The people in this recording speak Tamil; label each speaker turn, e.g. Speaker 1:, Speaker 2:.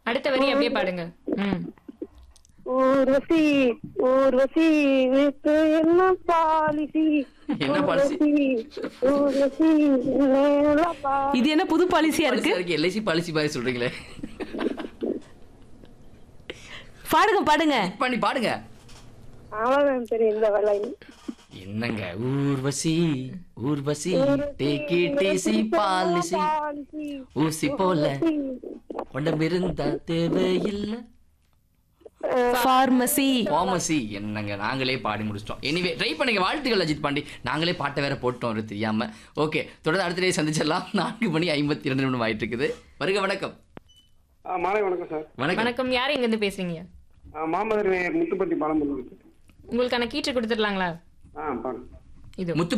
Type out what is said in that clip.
Speaker 1: அடுத்த வரி அப்படியே பாடுங்க ம்
Speaker 2: ஊர்வசி ஊர்வசி வீட்டு என்ன பாலிசி
Speaker 3: என்ன policy?
Speaker 2: ஊர்வசி மேல பாலிசி
Speaker 4: இது என்ன புது பாலிசியா இருக்கு
Speaker 3: இருக்கு எல்ஐசி பாலிசி பாய் சொல்றீங்களே
Speaker 4: பாடுங்க பாடுங்க
Speaker 3: பண்ணி பாடுங்க
Speaker 2: அவ்வளவுதான் தெரியும் இந்த வேலை
Speaker 3: என்னங்க Urvashi Urvashi take it easy policy
Speaker 2: policy
Speaker 3: ஊசி போல உடம்பிருந்தா தேவையில்லை
Speaker 4: பார்மசி
Speaker 3: ஃபார்மசி என்னங்க நாங்களே பாடி முடிச்சிட்டோம் எனிவே ட்ரை பண்ணுங்க வாழ்த்துக்கள் அஜித் பாண்டி நாங்களே பாட்டை வேற போட்டோம் ஒரு தெரியாம ஓகே தொடர்ந்து அடுத்த டே சந்திச்சிடலாம் நான்கு மணி ஐம்பத்தி இரண்டு நிமிடம் ஆயிட்டு இருக்குது வருக வணக்கம்
Speaker 5: ஆ மாலை வணக்கம் சார்
Speaker 3: வணக்கம்
Speaker 1: வணக்கம் யார் எங்க இருந்து பேசுறீங்க
Speaker 5: ஆ மாமதுரை முத்துப்பட்டி பாலம்
Speaker 1: உங்களுக்கான கீற்று கொடுத்துடலாங்களா
Speaker 5: ஆ பாருங்க
Speaker 1: இது
Speaker 3: முத்து